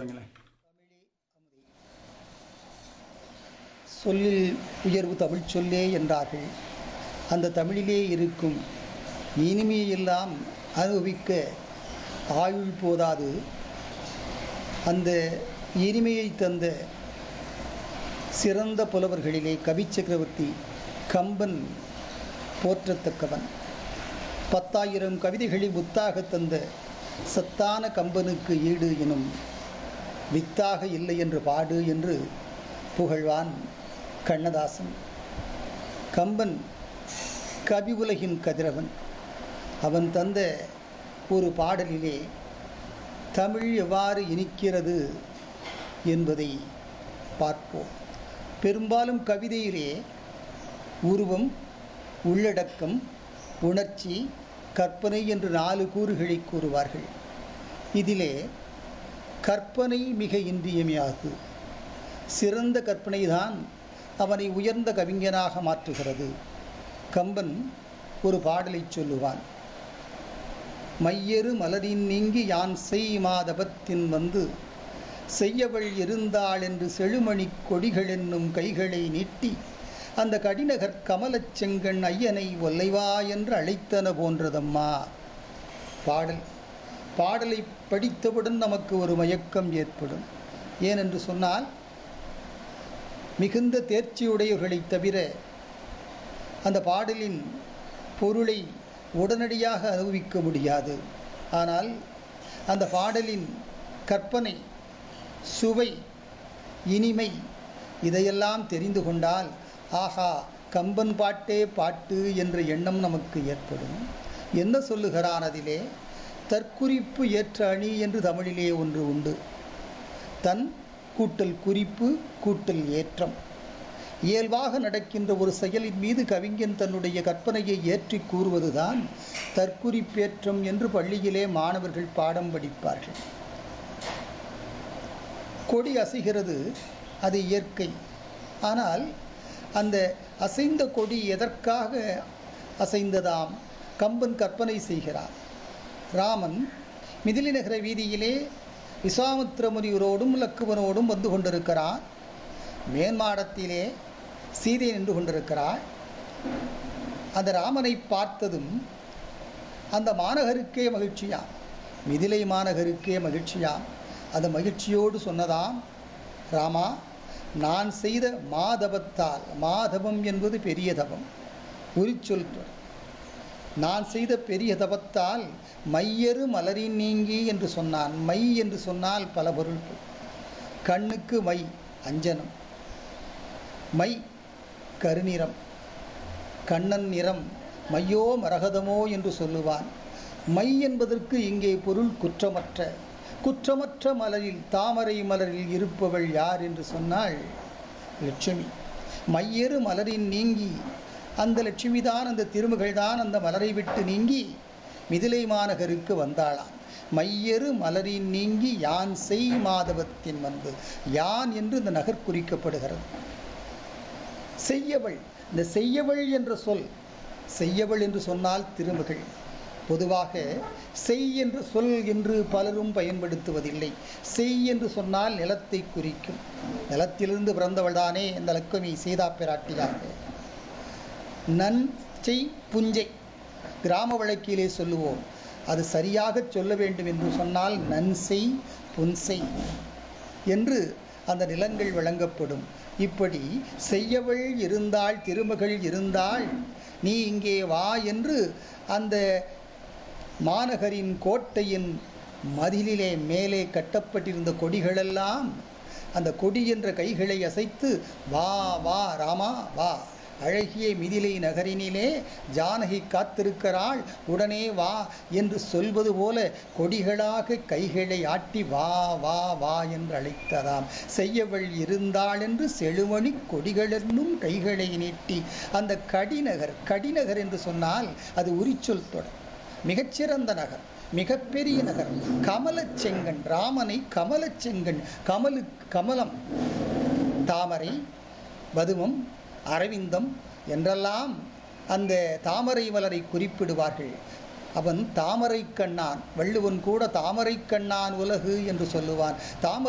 போறீங்களே சொல்லில் உயர்வு தமிழ் சொல்லே என்றார்கள் அந்த தமிழிலே இருக்கும் இனிமையெல்லாம் அனுபவிக்க ஆயுள் போதாது அந்த இனிமையை தந்த சிறந்த புலவர்களிலே கவி சக்கரவர்த்தி கம்பன் போற்றத்தக்கவன் பத்தாயிரம் கவிதைகளை முத்தாக தந்த சத்தான கம்பனுக்கு ஈடு எனும் வித்தாக இல்லை என்று பாடு என்று புகழ்வான் கண்ணதாசன் கம்பன் கவி உலகின் கதிரவன் அவன் தந்த ஒரு பாடலிலே தமிழ் எவ்வாறு இனிக்கிறது என்பதை பார்ப்போம் பெரும்பாலும் கவிதையிலே உருவம் உள்ளடக்கம் உணர்ச்சி கற்பனை என்று நாலு கூறுகளை கூறுவார்கள் இதிலே கற்பனை மிக இன்றியமையாது சிறந்த கற்பனைதான் அவனை உயர்ந்த கவிஞனாக மாற்றுகிறது கம்பன் ஒரு பாடலைச் சொல்லுவான் மையறு மலரின் நீங்கி யான் செய் மாதபத்தின் வந்து செய்யவள் இருந்தாள் என்று செழுமணி கொடிகள் என்னும் கைகளை நீட்டி அந்த கடிநகர் கமலச் செங்கண் ஐயனை ஒல்லைவா என்று அழைத்தன போன்றதம்மா பாடல் பாடலை படித்தவுடன் நமக்கு ஒரு மயக்கம் ஏற்படும் ஏனென்று சொன்னால் மிகுந்த தேர்ச்சியுடையவர்களைத் தவிர அந்த பாடலின் பொருளை உடனடியாக அனுபவிக்க முடியாது ஆனால் அந்த பாடலின் கற்பனை சுவை இனிமை இதையெல்லாம் தெரிந்து கொண்டால் ஆஹா கம்பன் பாட்டே பாட்டு என்ற எண்ணம் நமக்கு ஏற்படும் என்ன சொல்லுகிறான் அதிலே தற்குறிப்பு ஏற்ற அணி என்று தமிழிலே ஒன்று உண்டு தன் கூட்டல் குறிப்பு கூட்டல் ஏற்றம் இயல்பாக நடக்கின்ற ஒரு செயலின் மீது கவிஞன் தன்னுடைய கற்பனையை ஏற்றி கூறுவதுதான் தற்குறிப்பேற்றம் என்று பள்ளியிலே மாணவர்கள் பாடம் படிப்பார்கள் கொடி அசைகிறது அது இயற்கை ஆனால் அந்த அசைந்த கொடி எதற்காக அசைந்ததாம் கம்பன் கற்பனை செய்கிறார் ராமன் மிதிலி நகர வீதியிலே விசாமுத்திர முனிவரோடும் லக்குவனோடும் வந்து கொண்டிருக்கிறார் மேன்மாடத்திலே சீதை நின்று கொண்டிருக்கிறாள் அந்த ராமனை பார்த்ததும் அந்த மாநகருக்கே மகிழ்ச்சியாம் மிதிலை மாநகருக்கே மகிழ்ச்சியாம் அந்த மகிழ்ச்சியோடு சொன்னதாம் ராமா நான் செய்த மாதவத்தால் மாதவம் என்பது பெரிய தவம் உரிச்சொல் நான் செய்த பெரிய தவத்தால் மையறு மலரின் நீங்கி என்று சொன்னான் மை என்று சொன்னால் பல பொருள் கண்ணுக்கு மை அஞ்சனம் மை கருநிறம் கண்ணன் நிறம் மையோ மரகதமோ என்று சொல்லுவான் மை என்பதற்கு இங்கே பொருள் குற்றமற்ற குற்றமற்ற மலரில் தாமரை மலரில் இருப்பவள் யார் என்று சொன்னால் லட்சுமி மையறு மலரின் நீங்கி அந்த லட்சுமி தான் அந்த திருமகள் தான் அந்த மலரை விட்டு நீங்கி மிதிலை மாநகருக்கு வந்தாளாம் மையறு மலரின் நீங்கி யான் செய் மாதவத்தின் வந்து யான் என்று இந்த நகர் குறிக்கப்படுகிறது செய்யவள் இந்த செய்யவள் என்ற சொல் செய்யவள் என்று சொன்னால் திருமகள் பொதுவாக செய் என்ற சொல் என்று பலரும் பயன்படுத்துவதில்லை செய் என்று சொன்னால் நிலத்தை குறிக்கும் நிலத்திலிருந்து பிறந்தவள் தானே இந்த லக்குமி சீதா பிராட்டியாக நன் செய் புஞ்சை கிராம வழக்கிலே சொல்லுவோம் அது சரியாக சொல்ல வேண்டும் என்று சொன்னால் நன்செய் புன்செய் என்று அந்த நிலங்கள் வழங்கப்படும் இப்படி செய்யவள் இருந்தாள் திருமகள் இருந்தாள் நீ இங்கே வா என்று அந்த மாநகரின் கோட்டையின் மதிலிலே மேலே கட்டப்பட்டிருந்த கொடிகளெல்லாம் அந்த கொடி என்ற கைகளை அசைத்து வா வா ராமா வா அழகிய மிதிலை நகரினிலே ஜானகி காத்திருக்கிறாள் உடனே வா என்று சொல்வது போல கொடிகளாக கைகளை ஆட்டி வா வா வா என்று அழைத்ததாம் செய்யவள் இருந்தாள் என்று செழுமணி கொடிகளென்னும் கைகளை நீட்டி அந்த கடிநகர் கடிநகர் என்று சொன்னால் அது உரிச்சொல் தொடர் மிகச்சிறந்த நகர் மிகப்பெரிய நகர் கமலச் செங்கன் ராமனை கமலச் செங்கன் கமலு கமலம் தாமரை பதுமம் அரவிந்தம் என்றெல்லாம் அந்த தாமரை மலரை குறிப்பிடுவார்கள் அவன் தாமரை கண்ணான் வள்ளுவன் கூட தாமரை கண்ணான் உலகு என்று சொல்லுவான் தாமரை